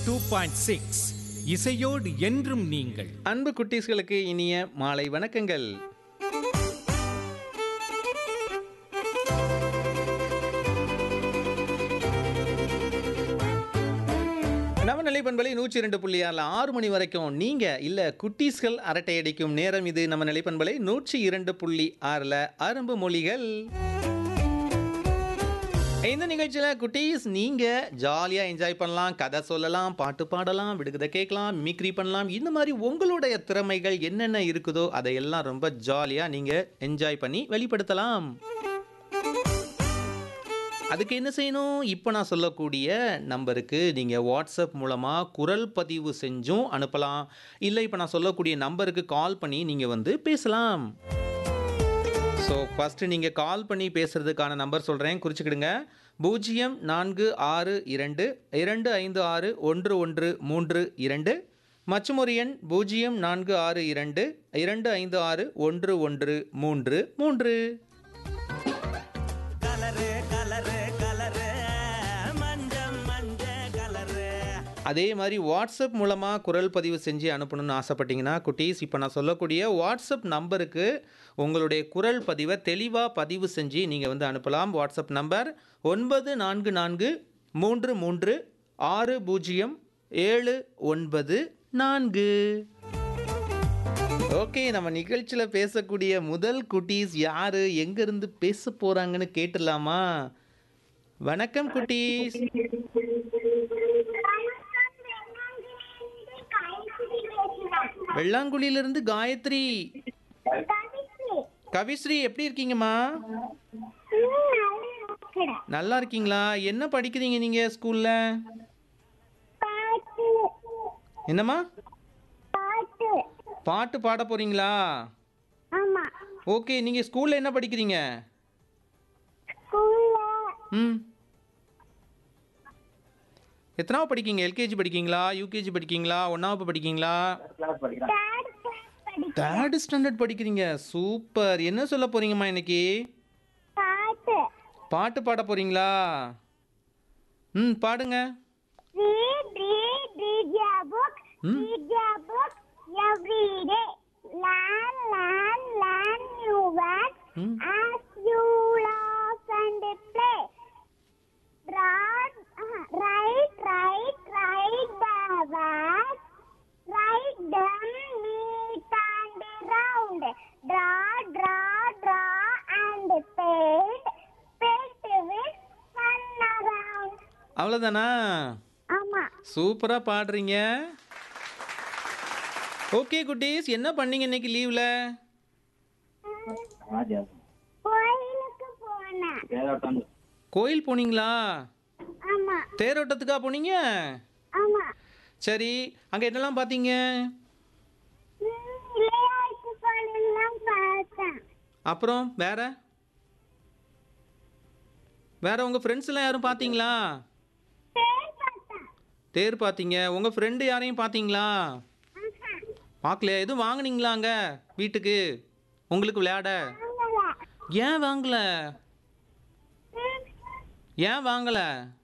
Two point six இசையோடு என்றும் நீங்கள் அன்பு குட்டீஸ்களுக்கு இனிய மாலை வணக்கங்கள் நவநிலை பண்பலை நூற்றி இரண்டு புள்ளி ஆறில் ஆறு மணி வரைக்கும் நீங்க இல்ல குட்டீஸ்கள் அரட்டை அடிக்கும் நேரம் இது நம்ம நிலைப்பண்பலை நூற்றி இரண்டு புள்ளி ஆறில் அரும்பு மொழிகள் இந்த நிகழ்ச்சியில் குட்டீஸ் நீங்கள் ஜாலியாக என்ஜாய் பண்ணலாம் கதை சொல்லலாம் பாட்டு பாடலாம் விடுகதை கேட்கலாம் மிக்ரி பண்ணலாம் இந்த மாதிரி உங்களுடைய திறமைகள் என்னென்ன இருக்குதோ அதையெல்லாம் ரொம்ப ஜாலியாக நீங்கள் என்ஜாய் பண்ணி வெளிப்படுத்தலாம் அதுக்கு என்ன செய்யணும் இப்போ நான் சொல்லக்கூடிய நம்பருக்கு நீங்கள் வாட்ஸ்அப் மூலமாக குரல் பதிவு செஞ்சும் அனுப்பலாம் இல்லை இப்போ நான் சொல்லக்கூடிய நம்பருக்கு கால் பண்ணி நீங்கள் வந்து பேசலாம் ஸோ ஃபஸ்ட்டு நீங்கள் கால் பண்ணி பேசுகிறதுக்கான நம்பர் சொல்கிறேன் குறிச்சிக்கிடுங்க பூஜ்ஜியம் நான்கு ஆறு இரண்டு இரண்டு ஐந்து ஆறு ஒன்று ஒன்று மூன்று இரண்டு மற்றும் ஒரு எண் பூஜ்ஜியம் நான்கு ஆறு இரண்டு இரண்டு ஐந்து ஆறு ஒன்று ஒன்று மூன்று மூன்று கலரு கலரு கலரு மஞ்ச மஞ்ச கலரு அதே மாதிரி வாட்ஸ்அப் மூலமாக குரல் பதிவு செஞ்சு அனுப்பணும்னு ஆசைப்பட்டீங்கன்னா குட்டீஸ் இப்போ நான் சொல்லக்கூடிய வாட்ஸ்அப் நம்பருக்கு உங்களுடைய குரல் பதிவை தெளிவாக பதிவு செஞ்சு நீங்கள் வந்து அனுப்பலாம் வாட்ஸ்அப் நம்பர் ஒன்பது நான்கு நான்கு மூன்று மூன்று ஆறு பூஜ்ஜியம் ஏழு ஒன்பது நான்கு ஓகே நம்ம நிகழ்ச்சியில் பேசக்கூடிய முதல் குட்டீஸ் யார் எங்கேருந்து பேச போகிறாங்கன்னு கேட்டுடலாமா வணக்கம் குட்டீஸ் வெள்ளாங்குழியிலிருந்து காயத்ரி கவிஸ்ரீ எப்படி இருக்கீங்கம்மா நல்லா இருக்கீங்களா என்ன படிக்கிறீங்க நீங்க ஸ்கூல்ல என்னம்மா பாட்டு பாட போறீங்களா ஆமா ஓகே நீங்க ஸ்கூல்ல என்ன படிக்கிறீங்க ஸ்கூல்ல ம் எத்தனாவது படிக்கீங்க எல்கேஜி படிக்கீங்களா யூகேஜி படிக்கீங்களா ஒன்றாவது படிக்கீங்களா தேர்ட் கிளாஸ் படி தேர்ட் ஸ்டாண்டர்ட் படிக்கிறீங்க சூப்பர் என்ன சொல்ல போறீங்கம்மா இன்னைக்கு பாட்டு பாட்டு பாட போறீங்களா ம் பாடுங்க read read read your book Hmm? read your book every day learn learn learn new words Hmm. as you laugh and play draw uh, write write write the words write them neat and round draw draw draw and paint paint with fun around அவ்வளோதானா ஆமா சூப்பராக பாடுறீங்க okay குட்டீஸ் என்ன பண்ணீங்க இன்னைக்கு லீவில் கோயிலுக்கு போனேன் கோயில் போனீங்களா ஆமா தேரோட்டத்துக்கா போனீங்க ஆமா சரி அங்கே என்னெல்லாம் பார்த்தீங்க ம், விளையாட்டு பொருள்லாம் பார்த்தேன் அப்புறம் வேற வேற உங்கள் ஃப்ரெண்ட்ஸ் எல்லாம் யாரும் பார்த்தீங்களா பேர் பார்த்தேன் தேர் பார்த்தீங்க உங்கள் ஃப்ரெண்டு யாரையும் பார்த்தீங்களா ஆஹா, பார்க்கலையா எதுவும் வாங்குனீங்களா அங்கே வீட்டுக்கு உங்களுக்கு விளையாட வாங்கல. ஏன் வாங்கல ம், ஏன் வாங்கலை